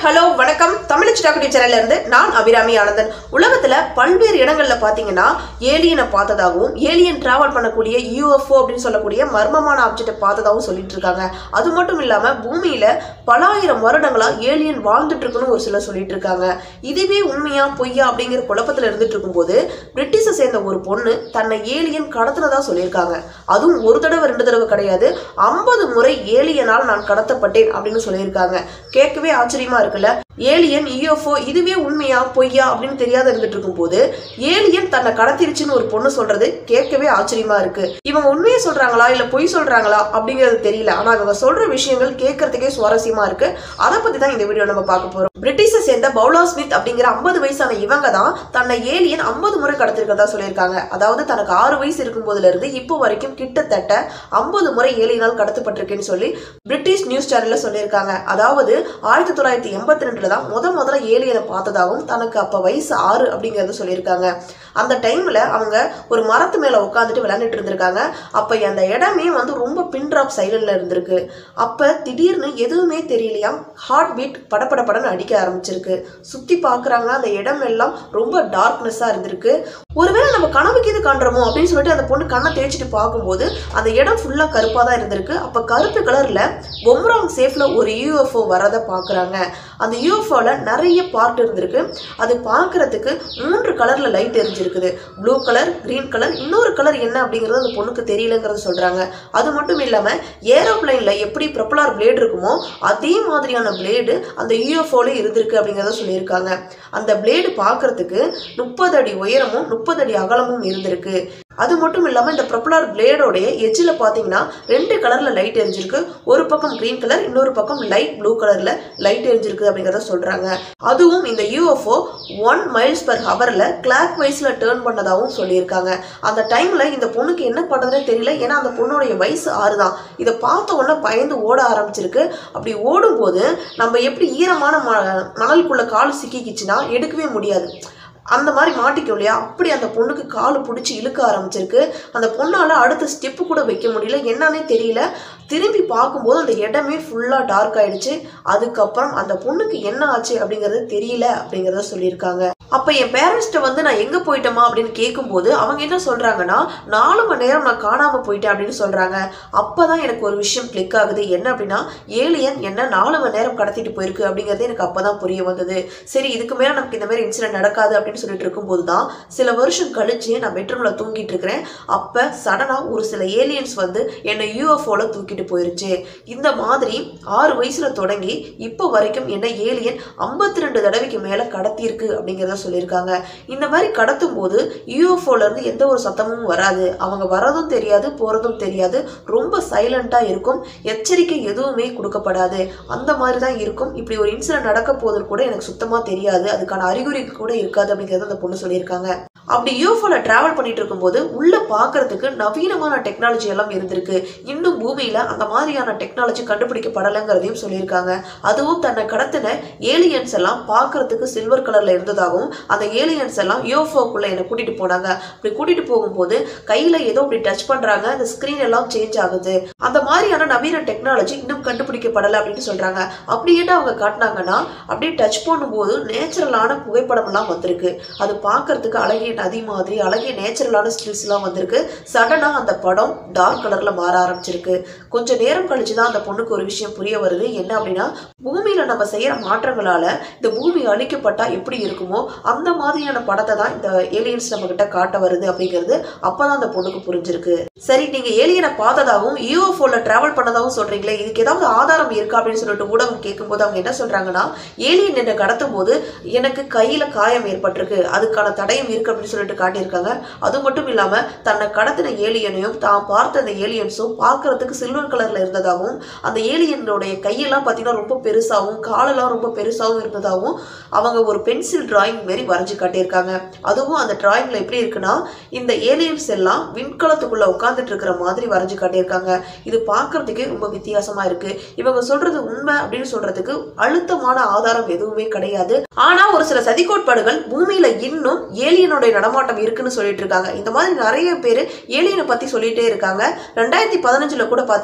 hello வணக்கம் தமிழ் டாக்குடி சேனல்ல இருந்து நான் அபிராமி ஆனந்தன் உலகத்துல பல்வேறு இடங்கள்ல பாத்தீங்கன்னா ஏலியனை பார்த்ததாகவும் ஏலியன் டிராவல் பண்ணக்கூடிய யூஎஃப்ஓ அப்படின்னு சொல்லக்கூடிய மர்மமான ஆப்ஜெக்டை பார்த்ததாகவும் சொல்லிட்டு இருக்காங்க அது மட்டும் இல்லாம பூமியில பல ஆயிரம் வருடங்களா ஏலியன் வாழ்ந்துட்டு இருக்குன்னு ஒரு சிலர் சொல்லிட்டு இருக்காங்க இதுவே உண்மையா பொய்யா அப்படிங்கிற குழப்பத்துல இருந்துட்டு இருக்கும்போது பிரிட்டிஷை சேர்ந்த ஒரு பொண்ணு தன்னை ஏலியன் கடத்தினதா சொல்லியிருக்காங்க அதுவும் ஒரு தடவை ரெண்டு தடவை கிடையாது ஐம்பது முறை ஏலியனால் நான் கடத்தப்பட்டேன் அப்படின்னு சொல்லியிருக்காங்க கேட்கவே ஆச்சரியமா இருக்குல்ல ஏலியன் யூஎஃப்ஓ இதுவே உண்மையா பொய்யா அப்படின்னு தெரியாத இருந்துட்டு இருக்கும்போது ஏலியன் தன்னை கடத்திருச்சுன்னு ஒரு பொண்ணு சொல்றது கேட்கவே ஆச்சரியமா இருக்கு இவங்க உண்மையை சொல்றாங்களா இல்ல பொய் சொல்றாங்களா அப்படிங்கிறது தெரியல ஆனா இவங்க சொல்ற விஷயங்கள் கேட்கறதுக்கே சுவாரஸ்யமா இருக்கு அதை பத்தி தான் இந்த வீடியோ நம்ம பார்க்க போறோம் பிரிட்டிஷை சேர்ந்த பவுலா ஸ்மித் அப்படிங்கிற ஐம்பது வயசான இவங்க தான் தன்னை ஏலியன் ஐம்பது முறை கடத்திருக்கிறதா சொல்லியிருக்காங்க அதாவது தனக்கு ஆறு வயசு இருக்கும் போதுல இருந்து இப்போ வரைக்கும் கிட்டத்தட்ட ஐம்பது முறை ஏலியனால் கடத்தப்பட்டிருக்கேன்னு சொல்லி பிரிட்டிஷ் நியூஸ் சேனல்ல சொல்லியிருக்காங்க அதாவது ஆயிரத்தி தொள்ளாயிரத்தி எண்பத்தி ரெண்டுல தான் முத முதல்ல ஏலியனை பார்த்ததாகவும் தனக்கு அப்ப வயசு ஆறு அப்படிங்கறத சொல்லியிருக்காங்க அந்த டைம்ல அவங்க ஒரு மரத்து மேல உட்காந்துட்டு விளையாண்டுட்டு இருந்திருக்காங்க அப்ப அந்த இடமே வந்து ரொம்ப பின் டிராப் சைலண்ட்ல இருந்திருக்கு அப்ப திடீர்னு எதுவுமே தெரியலையாம் ஹார்ட் பீட் படபட படன்னு அடிக்க ஆரம்பிச்சிருக்கு சுத்தி பாக்குறாங்க அந்த இடம் எல்லாம் ரொம்ப டார்க்னஸா இருந்திருக்கு ஒருவேளை நம்ம கனவுக்கு இது காண்றோமோ அப்படின்னு சொல்லிட்டு அந்த பொண்ணு கண்ணை தேய்ச்சிட்டு பார்க்கும்போது அந்த இடம் ஃபுல்லா கருப்பா தான் இருந்திருக்கு அப்ப கருப்பு கலர்ல பொம்ராங் சேஃப்ல ஒரு யூஎஃப்ஓ வரதை பாக்குறாங்க அந்த யூஎஃப்ஓல நிறைய பார்ட் இருந்திருக்கு அது பார்க்கறதுக்கு மூன்று கலர்ல லைட் எரிஞ்சிருக்குது ப்ளூ கலர் கிரீன் கலர் இன்னொரு கலர் என்ன அப்படிங்கிறது அந்த பொண்ணுக்கு தெரியலங்கிறத சொல்றாங்க அது மட்டும் இல்லாம ஏரோப்ளைன்ல எப்படி ப்ரொப்பலார் பிளேடு இருக்குமோ அதே மாதிரியான பிளேடு அந்த யூஎஃப்ஓல இருந்திருக்கு அப்படிங்கிறத சொல்லியிருக்காங்க அந்த பிளேடு பார்க்கறதுக்கு முப்பது அடி உயரமும் முப்பது அடி அகலமும் இருந்திருக்கு அது மட்டும் இல்லாம இந்த ப்ரொப்பலார் பிளேடோடைய எஜ்ஜில் பார்த்தீங்கன்னா ரெண்டு கலர்ல லைட் எரிஞ்சிருக்கு ஒரு பக்கம் கிரீன் கலர் இன்னொரு பக்கம் லைட் ப்ளூ கலர்ல லைட் எரிஞ்சிருக்கு அப்படிங்கிறத சொல்றாங்க அதுவும் இந்த யூஎஃப்ஓ ஒன் மைல்ஸ் பர் ஹவர்ல கிளாக் வைஸ்ல டேர்ன் பண்ணதாகவும் சொல்லியிருக்காங்க அந்த டைம்ல இந்த பொண்ணுக்கு என்ன பண்றதுனே தெரியல ஏன்னா அந்த பொண்ணுடைய வயசு ஆறு தான் இதை பார்த்த உடனே பயந்து ஓட ஆரம்பிச்சிருக்கு அப்படி ஓடும்போது நம்ம எப்படி ஈரமான ம மணலுக்குள்ள கால் சிக்கிக்கிச்சுன்னா எடுக்கவே முடியாது அந்த மாதிரி மாட்டிக்கும் இல்லையா அப்படி அந்த பொண்ணுக்கு கால் பிடிச்சி இழுக்க ஆரம்பிச்சிருக்கு அந்த பொண்ணால் அடுத்த ஸ்டெப்பு கூட வைக்க முடியல என்னன்னே தெரியல திரும்பி பார்க்கும்போது அந்த இடமே ஃபுல்லாக டார்க் ஆயிடுச்சு அதுக்கப்புறம் அந்த பொண்ணுக்கு என்ன ஆச்சு அப்படிங்கிறது தெரியல அப்படிங்கிறத சொல்லியிருக்காங்க அப்போ என் பேரண்ட்ஸ்கிட்ட வந்து நான் எங்கே போயிட்டோமா அப்படின்னு கேட்கும்போது அவங்க என்ன சொல்கிறாங்கன்னா நாலு மணி நேரம் நான் காணாமல் போயிட்டேன் அப்படின்னு சொல்கிறாங்க அப்போ தான் எனக்கு ஒரு விஷயம் கிளிக் ஆகுது என்ன அப்படின்னா ஏலியன் என்ன நாலு மணி நேரம் கடத்திட்டு போயிருக்கு அப்படிங்கிறது எனக்கு அப்போ தான் புரிய வந்தது சரி இதுக்கு மேலே நமக்கு இந்த மாதிரி இன்சிடென்ட் நடக்காது அப்படின்னு சொல்லிட்டு இருக்கும்போது தான் சில வருஷம் கழிச்சு நான் பெட்ரூமில் தூங்கிட்டு இருக்கிறேன் அப்போ சடனாக ஒரு சில ஏலியன்ஸ் வந்து என்னை யூஎஃப்ஓவில் தூக்கிட்டு போயிருச்சு இந்த மாதிரி ஆறு வயசில் தொடங்கி இப்போ வரைக்கும் என்ன ஏலியன் ஐம்பத்தி ரெண்டு தடவைக்கு மேலே கடத்தியிருக்கு அப்படிங்கிறத சொல்லியிருக்காங்க இந்த மாதிரி கடத்தும் போது யூஎஃப்ஓல இருந்து எந்த ஒரு சத்தமும் வராது அவங்க வரதும் தெரியாது போறதும் தெரியாது ரொம்ப சைலண்டா இருக்கும் எச்சரிக்கை எதுவுமே கொடுக்கப்படாது அந்த மாதிரி தான் இருக்கும் இப்படி ஒரு இன்சிடென்ட் நடக்க போகுதுன்னு கூட எனக்கு சுத்தமா தெரியாது அதுக்கான அறிகுறி கூட இருக்காது அப்படிங்கிறத அந்த பொண்ணு சொல்லியிருக்காங்க அப்படி யூஎஃப்ஓல டிராவல் பண்ணிட்டு இருக்கும்போது உள்ள பார்க்கறதுக்கு நவீனமான டெக்னாலஜி எல்லாம் இருந்திருக்கு இன்னும் பூமியில அந்த மாதிரியான டெக்னாலஜி கண்டுபிடிக்கப்படலைங்கிறதையும் சொல்லியிருக்காங்க அதுவும் தன்னை கடத்தின ஏலியன்ஸ் எல்லாம் பார்க்கறதுக்கு சில்வர் கலர்ல இருந்ததாகவும் அந்த ஏலியன்ஸ் எல்லாம் யூஎஃப்ஓக்குள்ள என்னை கூட்டிட்டு போனாங்க அப்படி கூட்டிட்டு போகும்போது கையில ஏதோ அப்படி டச் பண்றாங்க அந்த ஸ்கிரீன் எல்லாம் சேஞ்ச் ஆகுது அந்த மாதிரியான நவீன டெக்னாலஜி இன்னும் கண்டுபிடிக்கப்படலை அப்படின்னு சொல்றாங்க அப்படி என்ன அவங்க காட்டினாங்கன்னா அப்படியே டச் பண்ணும்போது நேச்சுரலான புகைப்படம் எல்லாம் வந்திருக்கு அது பார்க்கறதுக்கு அழகிய நதி மாதிரி அழகிய நேச்சுரலான ஸ்டில்ஸ் எல்லாம் வந்திருக்கு சடனா அந்த படம் டார்க் கலர்ல மாற ஆரம்பிச்சிருக்கு கொஞ்ச நேரம் கழிச்சு தான் அந்த பொண்ணுக்கு ஒரு விஷயம் புரிய வருது என்ன அப்படின்னா பூமியில நம்ம செய்யற மாற்றங்களால இந்த பூமி அழிக்கப்பட்டா எப்படி இருக்குமோ அந்த மாதிரியான படத்தை தான் இந்த ஏலியன்ஸ் நம்ம கிட்ட காட்ட வருது அப்படிங்கிறது அப்பதான் அந்த பொண்ணுக்கு புரிஞ்சிருக்கு சரி நீங்க ஏலியனை பார்த்ததாகவும் யூஎஃப்ஓல டிராவல் பண்ணதாகவும் சொல்றீங்களே இதுக்கு ஏதாவது ஆதாரம் இருக்கா அப்படின்னு சொல்லிட்டு ஊடகம் கேட்கும்போது அவங்க என்ன சொல்றாங்கன்னா ஏலியன் என்னை கடத்தும் போது எனக்கு கையில காயம் ஏற்பட்டிருக்கு அதுக்கான தடயம் இருக்கு அப்படின்னு சொல்லிட்டு காட்டியிருக்காங்க அது மட்டும் இல்லாம தன்னை கடத்தின ஏலியனையும் தான் பார்த்த அந்த ஏலியன்ஸும் பார்க்கறதுக்கு சில்வர் கலர்ல இருந்ததாகவும் அந்த ஏலியனுடைய கையெல்லாம் பார்த்தீங்கன்னா ரொம்ப பெருசாகவும் காலெல்லாம் ரொம்ப பெருசாகவும் இருந்ததாகவும் அவங்க ஒரு பென்சில் டிராயிங் மாரி வரைஞ்சு காட்டியிருக்காங்க அதுவும் அந்த டிராயிங்ல எப்படி இருக்குன்னா இந்த ஏலியன்ஸ் எல்லாம் விண்கலத்துக்குள்ள உட்காந்துட்டு இருக்கிற மாதிரி வரைஞ்சு காட்டியிருக்காங்க இது பார்க்கறதுக்கே ரொம்ப வித்தியாசமா இருக்கு இவங்க சொல்றது உண்மை அப்படின்னு சொல்றதுக்கு அழுத்தமான ஆதாரம் எதுவுமே கிடையாது ஆனா ஒரு சில சதிக்கோட்பாடுகள் பூமியில இன்னும் ஏலியனுடைய நடமாட்டம் இருக்குன்னு சொல்லிட்டு இருக்காங்க இந்த மாதிரி நிறைய பேர் ஏலியனை பத்தி சொல்லிட்டே இருக்காங்க ரெண்டாயிரத்தி பதினஞ்சுல கூட பாத்தீங்கன்னா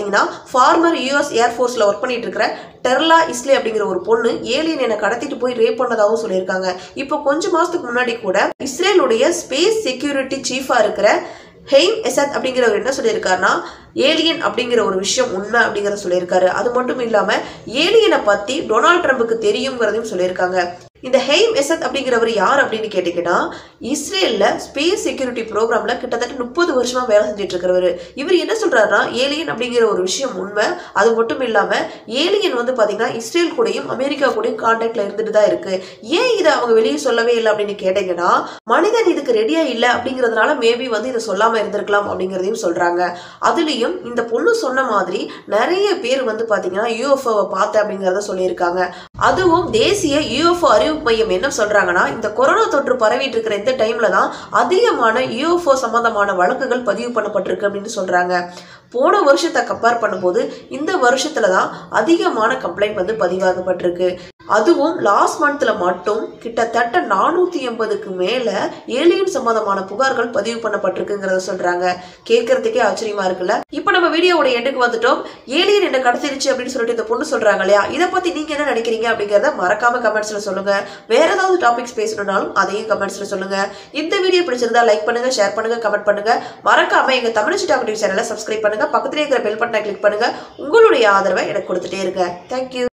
பார்த்தீங்கன்னா ஃபார்மர் யூஎஸ் ஏர்ஃபோர்ஸில் ஒர்க் பண்ணிட்டு இருக்கிற டெர்லா இஸ்லே அப்படிங்கிற ஒரு பொண்ணு ஏலியன் என்னை கடத்திட்டு போய் ரேப் பண்ணதாகவும் சொல்லியிருக்காங்க இப்போ கொஞ்ச மாசத்துக்கு முன்னாடி கூட இஸ்ரேலுடைய ஸ்பேஸ் செக்யூரிட்டி சீஃபாக இருக்கிற ஹெய்ம் எசத் அப்படிங்கிறவர் என்ன சொல்லியிருக்காருன்னா ஏலியன் அப்படிங்கிற ஒரு விஷயம் உண்மை அப்படிங்கிறத சொல்லியிருக்காரு அது மட்டும் இல்லாமல் ஏலியனை பற்றி டொனால்ட் ட்ரம்புக்கு தெரியுங்கிறதையும் சொல்லியிருக்காங்க இந்த ஹெய்ம் எசத் அப்படிங்கிறவர் யார் அப்படின்னு கேட்டிங்கன்னா இஸ்ரேலில் ஸ்பேஸ் செக்யூரிட்டி ப்ரோக்ராமில் கிட்டத்தட்ட முப்பது வருஷமாக வேலை செஞ்சுட்டு இருக்கிறவர் இவர் என்ன சொல்கிறாருன்னா ஏலியன் அப்படிங்கிற ஒரு விஷயம் உண்மை அது மட்டும் இல்லாமல் ஏலியன் வந்து பார்த்தீங்கன்னா இஸ்ரேல் கூடயும் அமெரிக்கா கூடயும் கான்டாக்டில் இருந்துட்டு தான் இருக்கு ஏன் இதை அவங்க வெளியே சொல்லவே இல்லை அப்படின்னு கேட்டிங்கன்னா மனிதன் இதுக்கு ரெடியாக இல்லை அப்படிங்கிறதுனால மேபி வந்து இதை சொல்லாமல் இருந்திருக்கலாம் அப்படிங்கிறதையும் சொல்கிறாங்க அதுலேயும் இந்த பொண்ணு சொன்ன மாதிரி நிறைய பேர் வந்து பார்த்தீங்கன்னா யூஎஃப்ஓவை பார்த்தேன் அப்படிங்கிறத சொல்லியிருக்காங்க அதுவும் தேசிய யூஎஃப்ஓ அறிவு மையம் என்ன சொல்றாங்கன்னா இந்த கொரோனா தொற்று பரவிட்டு இருக்கிற இந்த டைம்ல தான் அதிகமான யூஎஃப்ஓ சம்பந்தமான வழக்குகள் பதிவு பண்ணப்பட்டிருக்கு அப்படின்னு சொல்றாங்க போன வருஷத்தை கம்பேர் பண்ணும்போது இந்த வருஷத்துல தான் அதிகமான கம்ப்ளைண்ட் வந்து பதிவாகப்பட்டிருக்கு அதுவும் லாஸ்ட் மந்த்ல மட்டும் கிட்டத்தட்ட நானூத்தி எண்பதுக்கு மேல ஏலியன் சம்பந்தமான புகார்கள் பதிவு பண்ணப்பட்டிருக்குங்கிறத சொல்றாங்க கேட்கறதுக்கே ஆச்சரியமா இருக்குல்ல இப்போ நம்ம வீடியோவோட எண்டுக்கு வந்துட்டோம் ஏலியன் என்ன கடத்திருச்சு அப்படின்னு சொல்லிட்டு இந்த பொண்ணு சொல்றாங்க இல்லையா இதை பத்தி நீங்க என்ன நினைக்கிறீங்க அப்படிங்கறத மறக்காம கமெண்ட்ஸ்ல சொல்லுங்க வேற ஏதாவது டாபிக்ஸ் பேசணும்னாலும் அதையும் கமெண்ட்ஸ்ல சொல்லுங்க இந்த வீடியோ பிடிச்சிருந்தா லைக் பண்ணுங்க ஷேர் பண்ணுங்க கமெண்ட் பண்ணுங்க மறக்காம எங்க தமிழ் டாக்டிவ் சேனலை சப்ஸ்கிரைப் பண்ணுங்க பக்கத்துல இருக்கிற பெல் பட்டனை கிளிக் பண்ணுங்க உங்களுடைய ஆதரவை எனக்கு கொடுத்துட்டே இருங்க தேங்க்யூ